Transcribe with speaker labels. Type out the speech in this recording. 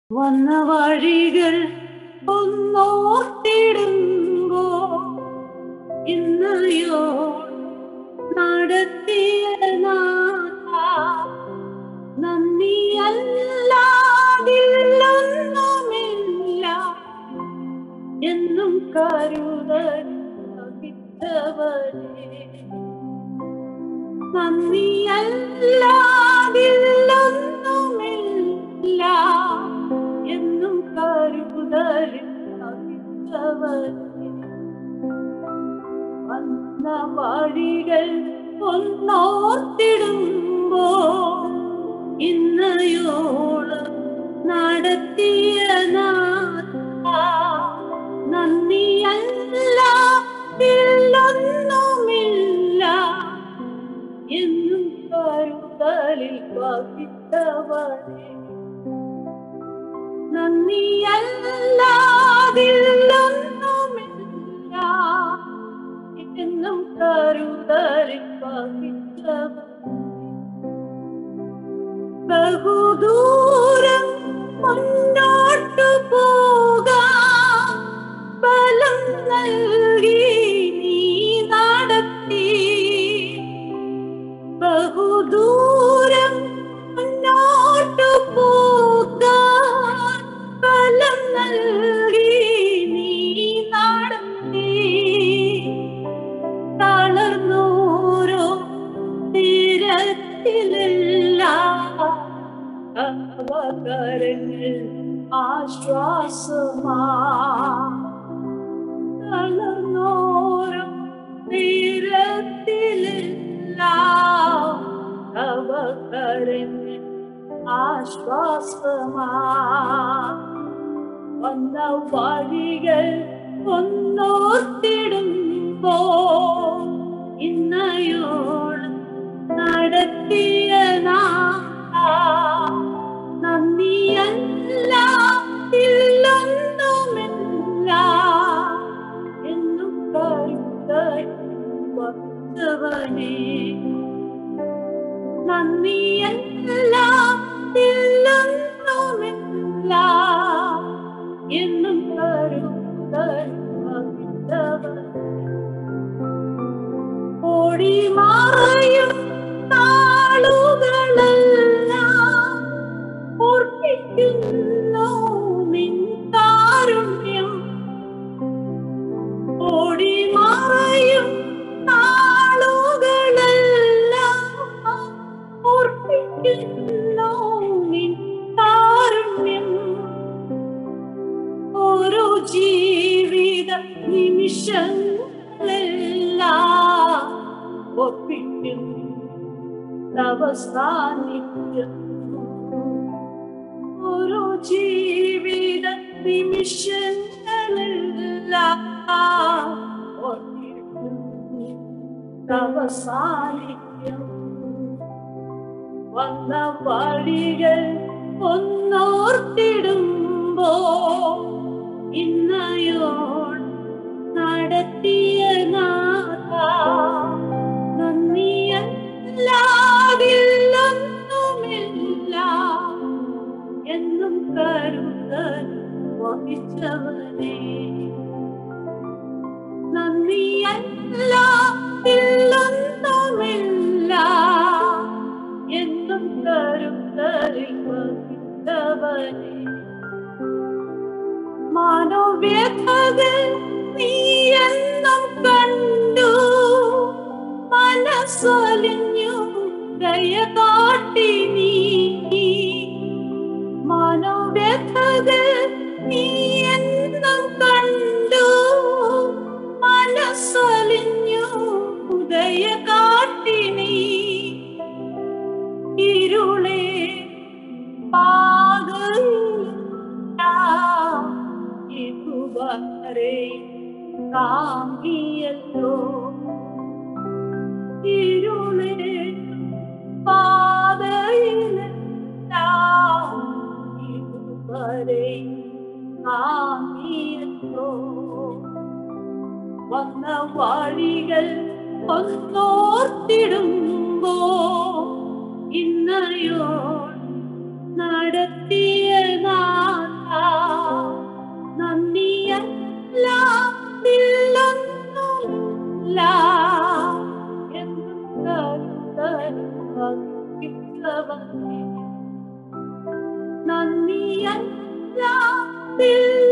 Speaker 1: വന്ന വഴികൾ ഒന്നോർത്തിടുമ്പോ ഇന്നയോ നടത്തിയ നാഥ നന്ദിയല്ലാതില്ലൊന്നുമില്ല എന്നും കരുതൽ വഹിച്ചവരെ നന്ദിയല്ലാതില്ലൊന്നുമില്ല എന്നും കരുതൽ വഹിച്ചവരെ വന്ന വഴികൾ ഒന്നോർത്തിടുമ്പോ ഇന്നയോളം നടത്തിയ നാഥ നന്ദിയല്ല ഇല്ലൊന്നുമില്ല എന്നും കരുതലിൽ വഹിച്ചവനെ നന്ദിയല്ലാതില്ലൊന്നുമില്ല എന്നും കരുതലിൽ വഹിച്ചവൻ ബഹുദൂരം മുന്നോട്ടു പോകാൻ ബലം നൽകി നീ നടത്തി ബഹുദൂരം മുന്നോട്ടു പോകാൻ ബലം നൽകി നീ നടത്തി തളർന്നോരോ തീരത്തിലല്ല അവകരങ്ങൾ ആശ്വാസമാ തളർന്നോരോ തീരത്തിലല്ല അവകരങ്ങൾ ആശ്വാസമാ വന്ന വഴികൾ ഒന്നോർത്തിടുമ്പോ ഇന്നയോളം നടത്തിയ നാഥ നന്ദിയല്ല ഇല്ലൊന്നുമില്ല എന്നും കരുതൽ വച്ചവനേ നന്ദിയല്ല ഇല്ലൊന്നുമില്ല എന്നും കരുതൽ വഹിച്ചവനേ ഓടി മായും നാളുകളെല്ലാം ഓർപ്പിക്കുന്നു നിൻ കാരുണ്യം ഓടി മായും നാളുകളെല്ലാം ഓർപ്പിക്കുന്നു നിൻ കാരുണ്യം ഓരോ ജീവിത നിമിഷങ്ങളെല്ലാം ഒപ്പിക്കും തവ സാന്നിധ്യം ഓരോ ജീവിത നിമിഷങ്ങളെല്ലാം ഓർപ്പിക്കും തവ സാന്നിധ്യം വന്ന വഴികൾ ഒന്നോർത്തിടുമ്പോ ഇന്നയോൾ നടത്തിയ നാഥ നന്ദിയല്ലാതില്ലൊന്നുമില്ല എന്നും കരുതൽ വഹിച്ചവനെ നന്ദിയല്ലാതില്ലൊന്നുമില്ല എന്നും കരുതലിൽ വഹിച്ചവനെ മനോവ്യഥകൾ നീ എന്നും കണ്ടു മനസ്സൊലിഞ്ഞു ദയ കാട്ടി നീ മനോവ്യഥകൾ നീ എന്നും കണ്ടു മനസ്സൊലിഞ്ഞു ദയ കാട്ടി നീ ഇരുളേ ഇതുവരെ താങ്ങിയല്ലോ ഇരുളേ പാതയിലെല്ലാം ഇതുവരെ താങ്ങിയല്ലോ വന്ന വഴികൾ ഒന്നോർത്തിടുമ്പോ ഇന്നയോ നടത്തിയ നാഥ உள்ளத்தில்